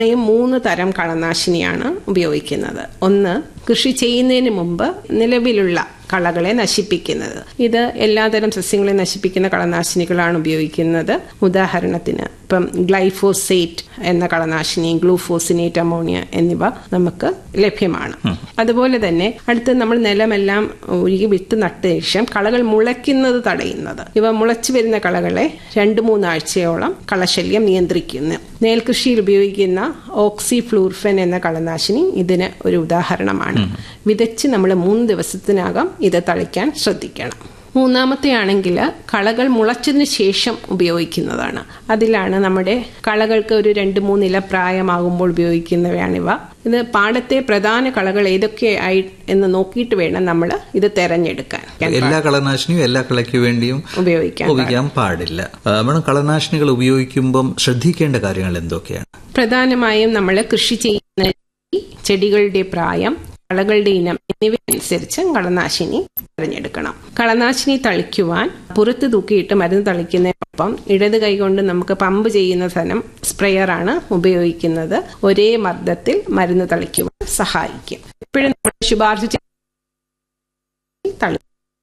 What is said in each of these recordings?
ഈ മൂന്ന് തരം കളനാശിനിയാണ് ഉപയോഗിക്കുന്നത് ഒന്ന് കൃഷി ചെയ്യുന്നതിന് മുമ്പ് നിലവിലുള്ള കളകളെ നശിപ്പിക്കുന്നത് ഇത് എല്ലാതരം സസ്യങ്ങളെ നശിപ്പിക്കുന്ന കളനാശിനികളാണ് ഉപയോഗിക്കുന്നത് ഉദാഹരണത്തിന് ഇപ്പം ഗ്ലൈഫോസേറ്റ് എന്ന കളനാശിനി ഗ്ലൂഫോസിനേറ്റ് അമോണിയ എന്നിവ നമുക്ക് ലഭ്യമാണ് അതുപോലെ തന്നെ അടുത്ത് നമ്മൾ നിലമെല്ലാം ഒഴുകി വിത്ത് നട്ട ശേഷം കളകൾ മുളയ്ക്കുന്നത് തടയുന്നത് ഇവ മുളച്ചു വരുന്ന കളകളെ രണ്ട് മൂന്നാഴ്ചയോളം കളശല്യം നിയന്ത്രിക്കുന്നു നെൽകൃഷിയിൽ ഉപയോഗിക്കുന്ന ഓക്സിഫ്ലൂർഫൻ എന്ന കളനാശിനി ഇതിന് ഒരു ഉദാഹരണമാണ് വിതച്ച് നമ്മൾ മൂന്ന് ദിവസത്തിനകം ഇത് തളിക്കാൻ ശ്രദ്ധിക്കണം മൂന്നാമത്തെ ആണെങ്കിൽ കളകൾ മുളച്ചതിന് ശേഷം ഉപയോഗിക്കുന്നതാണ് അതിലാണ് നമ്മുടെ കളകൾക്ക് ഒരു രണ്ട് മൂന്നില പ്രായമാകുമ്പോൾ ഉപയോഗിക്കുന്നവയാണിവ ഇത് പാടത്തെ പ്രധാന കളകൾ ഏതൊക്കെ ആയി എന്ന് നോക്കിയിട്ട് വേണം നമ്മൾ ഇത് തെരഞ്ഞെടുക്കാൻ എല്ലാ കളനാശിനിയും എല്ലാ കളയ്ക്ക് വേണ്ടിയും ഉപയോഗിക്കാൻ ഉപയോഗിക്കാൻ പാടില്ല ആ, മേഡം കളനാശിനികൾ ഉപയോഗിക്കുമ്പം ശ്രദ്ധിക്കേണ്ട കാര്യങ്ങൾ എന്തൊക്കെയാണ് പ്രധാനമായും നമ്മൾ കൃഷി ചെയ്യുന്ന രീതി, ചെടികളുടെ പ്രായം കളകളുടെ ഇനം എന്നിവ അനുസരിച്ച് കളനാശിനി തിരഞ്ഞെടുക്കണം കളനാശിനി തളിക്കുവാൻ പുറത്ത് തൂക്കിയിട്ട് മരുന്ന് തളിക്കുന്നതിനൊപ്പം ഇടത് കൈകൊണ്ട് നമുക്ക് പമ്പ് ചെയ്യുന്ന തരം സ്പ്രെയറാണ് ഉപയോഗിക്കുന്നത് ഒരേ മർദ്ദത്തിൽ മരുന്ന് തളിക്കുവാൻ സഹായിക്കും എപ്പോഴും നമ്മൾ ശുപാർശ ചെയ്ത് തളി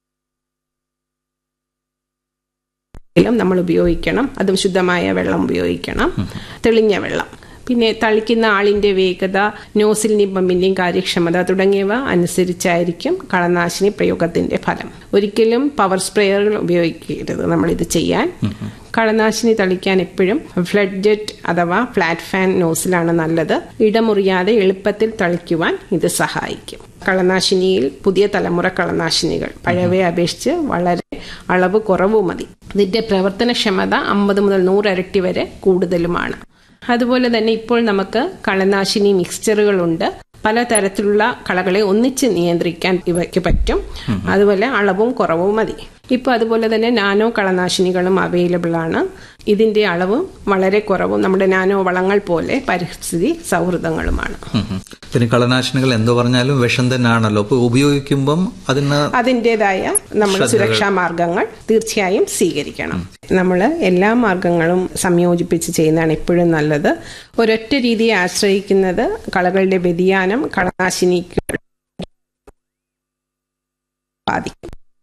വെള്ളം നമ്മൾ ഉപയോഗിക്കണം അതും ശുദ്ധമായ വെള്ളം ഉപയോഗിക്കണം തെളിഞ്ഞ വെള്ളം പിന്നെ തളിക്കുന്ന ആളിന്റെ വേഗത നോസിലിന്റെയും പമ്പിന്റെയും കാര്യക്ഷമത തുടങ്ങിയവ അനുസരിച്ചായിരിക്കും കളനാശിനി പ്രയോഗത്തിന്റെ ഫലം ഒരിക്കലും പവർ സ്പ്രേയറുകൾ ഉപയോഗിക്കരുത് നമ്മൾ ഇത് ചെയ്യാൻ കളനാശിനി തളിക്കാൻ എപ്പോഴും ഫ്ലഡ് ജെറ്റ് അഥവാ ഫ്ലാറ്റ് ഫാൻ നോസിലാണ് നല്ലത് ഇടമുറിയാതെ എളുപ്പത്തിൽ തളിക്കുവാൻ ഇത് സഹായിക്കും കളനാശിനിയിൽ പുതിയ തലമുറ കളനാശിനികൾ പഴയവയെ അപേക്ഷിച്ച് വളരെ അളവ് കുറവ് മതി ഇതിന്റെ പ്രവർത്തനക്ഷമത അമ്പത് മുതൽ നൂറ് ഇരട്ടി വരെ കൂടുതലുമാണ് അതുപോലെ തന്നെ ഇപ്പോൾ നമുക്ക് കളനാശിനി മിക്സ്ചറുകളുണ്ട് പലതരത്തിലുള്ള കളകളെ ഒന്നിച്ച് നിയന്ത്രിക്കാൻ ഇവയ്ക്ക് പറ്റും അതുപോലെ അളവും കുറവും മതി ഇപ്പൊ അതുപോലെ തന്നെ നാനോ കളനാശിനികളും അവൈലബിൾ ആണ് ഇതിന്റെ അളവും വളരെ കുറവും നമ്മുടെ നാനോ വളങ്ങൾ പോലെ പരിസ്ഥിതി സൗഹൃദങ്ങളുമാണ് ഉം ഉം. പിന്നെ കളനാശിനികൾ എന്ത് പറഞ്ഞാലും വിഷം തന്നെയാണല്ലോ അപ്പൊ ഉപയോഗിക്കുമ്പം അതിന് അതിൻ്റെതായ നമ്മുടെ സുരക്ഷാ മാർഗങ്ങൾ തീർച്ചയായും സ്വീകരിക്കണം നമ്മൾ എല്ലാ മാർഗങ്ങളും സംയോജിപ്പിച്ച് ചെയ്യുന്നതാണ് എപ്പോഴും നല്ലത് ഒരൊറ്റ രീതിയെ ആശ്രയിക്കുന്നത് കളകളുടെ വ്യതിയാനം കളനാശിനിക്ക് ബാധിക്കും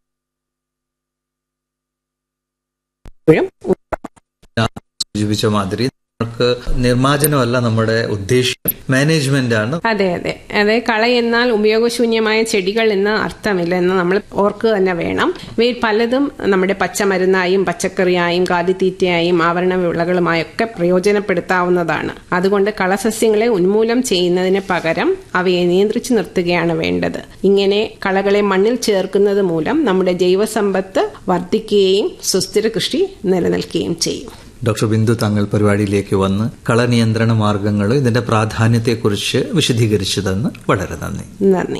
എപ്പോഴും സൂചിപ്പിച്ച മാതിരി നമുക്ക് നിർമ്മാർജ്ജനമല്ല നമ്മുടെ ഉദ്ദേശ്യം മാനേജ്മെന്റ് ആണ് അതെ അതെ അതെ കള എന്നാൽ ഉപയോഗശൂന്യമായ ചെടികൾ എന്ന് അർത്ഥമില്ല എന്ന് നമ്മൾ ഓർക്കുക തന്നെ വേണം ഇവയിൽ പലതും നമ്മുടെ പച്ചമരുന്നായും പച്ചക്കറിയായും കാലിത്തീറ്റയായും ആവരണ വിളകളുമായൊക്കെ പ്രയോജനപ്പെടുത്താവുന്നതാണ് അതുകൊണ്ട് കളസസ്യങ്ങളെ ഉന്മൂലനം ചെയ്യുന്നതിന് പകരം അവയെ നിയന്ത്രിച്ചു നിർത്തുകയാണ് വേണ്ടത് ഇങ്ങനെ കളകളെ മണ്ണിൽ ചേർക്കുന്നത് മൂലം നമ്മുടെ ജൈവസമ്പത്ത് വർദ്ധിക്കുകയും സുസ്ഥിര കൃഷി നിലനിൽക്കുകയും ചെയ്യും ഡോക്ടർ ബിന്ദു തങ്ങൾ പരിപാടിയിലേക്ക് വന്ന് കളനിയന്ത്രണ മാർഗങ്ങളും ഇതിന്റെ പ്രാധാന്യത്തെക്കുറിച്ച് വിശദീകരിച്ചു തന്ന് വളരെ നന്ദി നന്ദി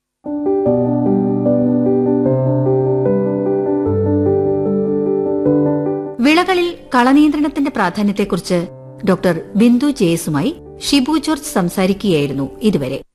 വിളകളിൽ കളനിയന്ത്രണത്തിന്റെ പ്രാധാന്യത്തെക്കുറിച്ച് ഡോക്ടർ ബിന്ദു ജേസുമായി ഷിബു ജോർജ് സംസാരിക്കുകയായിരുന്നു ഇതുവരെ